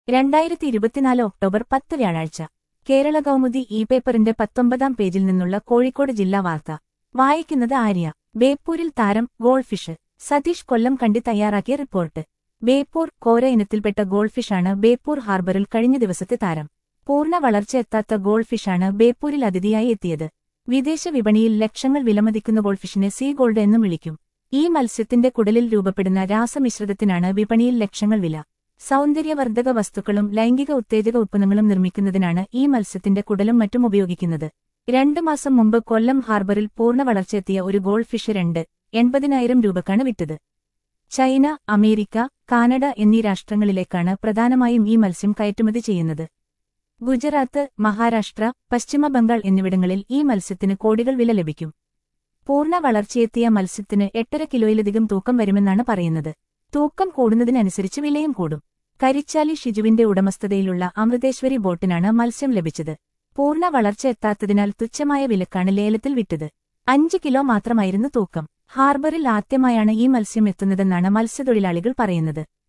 രണ്ടായിരത്തി ഇരുപത്തിനാല് ഒക്ടോബർ പത്ത് വ്യാഴാഴ്ച കേരള കൗമുദി ഇ പേപ്പറിന്റെ പത്തൊമ്പതാം പേജിൽ നിന്നുള്ള കോഴിക്കോട് ജില്ലാ വാർത്ത വായിക്കുന്നത് ആര്യ ബേപ്പൂരിൽ താരം ഗോൾഫിഷ് സതീഷ് കൊല്ലം കണ്ടി തയ്യാറാക്കിയ റിപ്പോർട്ട് ബേപ്പൂർ കോര ഇനത്തിൽപ്പെട്ട ഗോൾഫിഷാണ് ബേപ്പൂർ ഹാർബറിൽ കഴിഞ്ഞ ദിവസത്തെ താരം പൂർണ്ണ വളർച്ചയെത്താത്ത ഗോൾഫിഷാണ് ബേപ്പൂരിൽ അതിഥിയായി എത്തിയത് വിദേശ വിപണിയിൽ ലക്ഷങ്ങൾ വിലമതിക്കുന്ന ഗോൾഫിഷിനെ സീ ഗോൾഡ് എന്നും വിളിക്കും ഈ മത്സ്യത്തിന്റെ കുടലിൽ രൂപപ്പെടുന്ന രാസമിശ്രിതത്തിനാണ് വിപണിയിൽ ലക്ഷങ്ങൾ വില സൗന്ദര്യവർദ്ധക വസ്തുക്കളും ലൈംഗിക ഉത്തേജക ഉത്പന്നങ്ങളും നിർമ്മിക്കുന്നതിനാണ് ഈ മത്സ്യത്തിന്റെ കുടലും മറ്റും ഉപയോഗിക്കുന്നത് രണ്ടു മാസം മുമ്പ് കൊല്ലം ഹാർബറിൽ പൂർണ്ണ വളർച്ചയെത്തിയ ഒരു ഗോൾഡ് ഫിഷ് രണ്ട് എൺപതിനായിരം രൂപക്കാണ് വിറ്റത് ചൈന അമേരിക്ക കാനഡ എന്നീ രാഷ്ട്രങ്ങളിലേക്കാണ് പ്രധാനമായും ഈ മത്സ്യം കയറ്റുമതി ചെയ്യുന്നത് ഗുജറാത്ത് മഹാരാഷ്ട്ര പശ്ചിമ ബംഗാൾ എന്നിവിടങ്ങളിൽ ഈ മത്സ്യത്തിന് കോടികൾ വില ലഭിക്കും പൂർണ്ണ വളർച്ചയെത്തിയ മത്സ്യത്തിന് എട്ടര കിലോയിലധികം തൂക്കം വരുമെന്നാണ് പറയുന്നത് തൂക്കം കൂടുന്നതിനനുസരിച്ച് വിലയും കൂടും കരിച്ചാലി ഷിജുവിന്റെ ഉടമസ്ഥതയിലുള്ള അമൃതേശ്വരി ബോട്ടിനാണ് മത്സ്യം ലഭിച്ചത് പൂർണ്ണ വളർച്ച എത്താത്തതിനാൽ തുച്ഛമായ വിലക്കാണ് ലേലത്തിൽ വിറ്റത് അഞ്ച് കിലോ മാത്രമായിരുന്നു തൂക്കം ഹാർബറിൽ ആദ്യമായാണ് ഈ മത്സ്യം എത്തുന്നതെന്നാണ് മത്സ്യത്തൊഴിലാളികൾ പറയുന്നത്